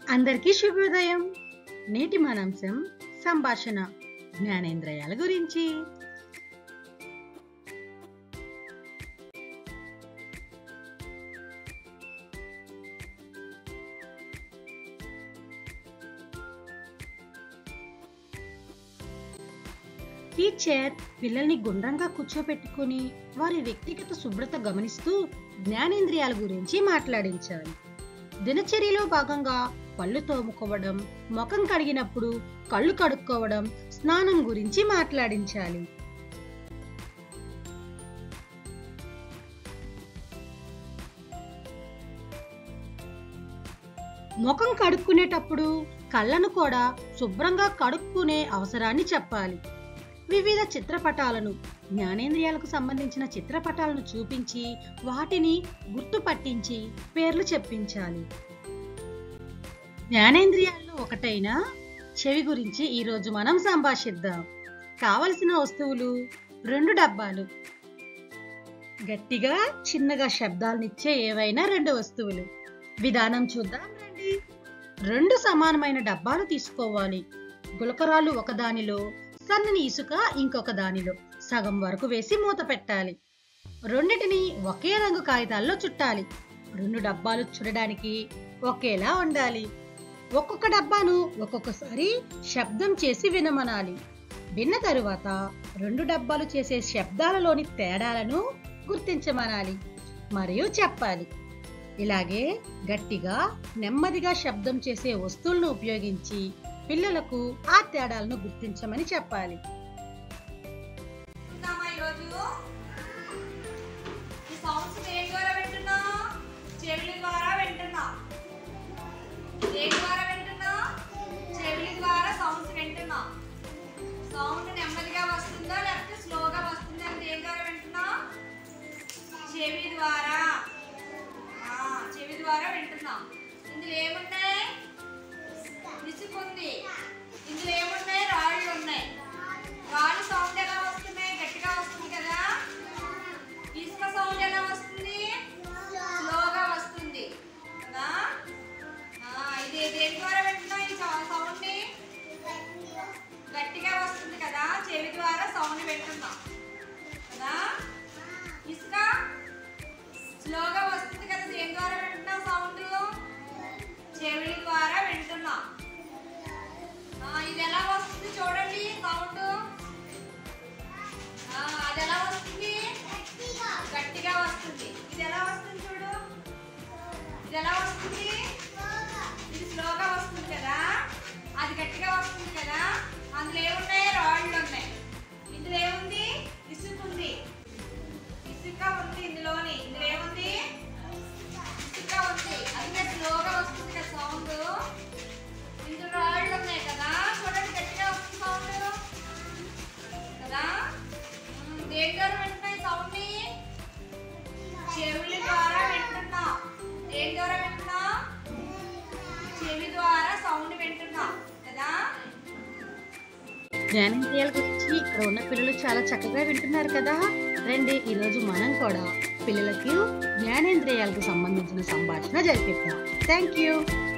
అందరికీ శుభోదయం నేటి మనంశం సంభాషణ జ్ఞానేంద్రియాల గురించి టీచర్ పిల్లల్ని గుండ్రంగా కూర్చోపెట్టుకుని వారి వ్యక్తిగత శుభ్రత గమనిస్తూ జ్ఞానేంద్రియాల గురించి మాట్లాడించాలి దినచర్యలో భాగంగా పళ్ళు తోముకోవడం ముఖం కడిగినప్పుడు కళ్ళు కడుక్కోవడం స్నానం గురించి మాట్లాడించాలి ముఖం కడుక్కునేటప్పుడు కళ్ళను కూడా శుభ్రంగా కడుక్కునే అవసరాన్ని చెప్పాలి వివిధ చిత్రపటాలను జ్ఞానేంద్రియాలకు సంబంధించిన చిత్రపటాలను చూపించి వాటిని గుర్తుపట్టించి పేర్లు చెప్పించాలి జ్ఞానేంద్రియాల్లో ఒకటైన చెవి గురించి ఈరోజు మనం సంభాషిద్దాం కావలసిన వస్తువులు రెండు డబ్బాలు గట్టిగా చిన్నగా శబ్దాలనిచ్చే ఏవైనా రెండు వస్తువులు విధానం చూద్దాం రండి రెండు సమానమైన డబ్బాలు తీసుకోవాలి గులకరాలు ఒకదానిలో సన్నని ఇసుక ఇంకొక దానిలో సగం వరకు వేసి మూత పెట్టాలి రెండిటిని ఒకే రంగు కాగితాల్లో చుట్టాలి రెండు డబ్బాలు చూడడానికి ఒకేలా ఉండాలి ఒక్కొక్క డబ్బాను ఒక్కొక్కసారి శబ్దం చేసి వినమనాలి విన్న తరువాత రెండు డబ్బాలు చేసే శబ్దాలలోని తేడాలను గుర్తించమనాలి మరియు చెప్పాలి ఇలాగే గట్టిగా నెమ్మదిగా శబ్దం చేసే వస్తువులను ఉపయోగించి పిల్లలకు ఆ తేడాలను గుర్తించమని చెప్పాలి చూద్దామా ఈరోజు ఈ సౌండ్స్ దేని ద్వారా వింటున్నా చెవుల ద్వారా వింటున్నా దేని ద్వారా వింటున్నా చెవుల ద్వారా సౌండ్స్ వింటున్నా సౌండ్ నెమ్మదిగా వస్తుందా లేకపోతే స్లోగా వస్తుందా అని దేని ద్వారా వింటున్నా చెవి ద్వారా ఆ, చెవి ద్వారా వింటున్నా ఇందులో ఏమున్నాయి ఇసుక ఉంది ఇందులో ఏమున్నాయి రాళ్ళు ఉన్నాయి రాళ్ళు సౌండ్ ఎలా వస్తున్నాయి గట్టిగా వస్తుంది కదా ఇసుక సౌండ్ ఎలా వస్తుంది స్లోగా వస్తుంది కదా ఆ, ఇది దేని ద్వారా వింటున్నాం ఈ సౌండ్ ని గట్టిగా వస్తుంది కదా చెవి ద్వారా సౌండ్ వింటున్నాం కదా ఇసుక స్లోగా వస్తుంది కదా దేని ద్వారా వింటున్నాం సౌండ్ చెవి ద్వారా వింటున్నాం ఆ, ఇది ఎలా వస్తుంది చూడండి సౌండ్ ఆ, అది ఎలా వస్తుంది గట్టిగా వస్తుంది ఇది ఎలా వస్తుంది చూడు ఇది ఎలా వస్తుంది ఇది స్లోగా వస్తుంది కదా అది గట్టిగా వస్తుంది కదా అందులో ఏమున్నాయి రాళ్ళు ఉన్నాయి ఇందులో ఏముంది ఇసుక ఉంది ఇసుక ఉంది ఇందులోని ఇందులో ఏముంది ఇసుక ఉంది అది స్లోగా వస్తుంది కదా సౌండ్ ఇందులో రాళ్ళు ఉన్నాయి కదా చూడండి గట్టిగా వస్తుంది సౌండ్ కదా మ్మ్, దేని ద్వారా వింటున్నాయి సౌండ్ ని చెవుల ద్వారా వింటున్నా దేని ద్వారా వింటున్నా చెవి ద్వారా సౌండ్ వింటున్నా కదా జ్ఞానేంద్రియాల గురించి ఇక్కడ ఉన్న పిల్లలు చాలా చక్కగా వింటున్నారు కదా రండి ఈరోజు మనం కూడా పిల్లలకు జ్ఞానేంద్రియాలకు సంబంధించిన సంభాషణ జరిపిద్దాం థ్యాంక్ యూ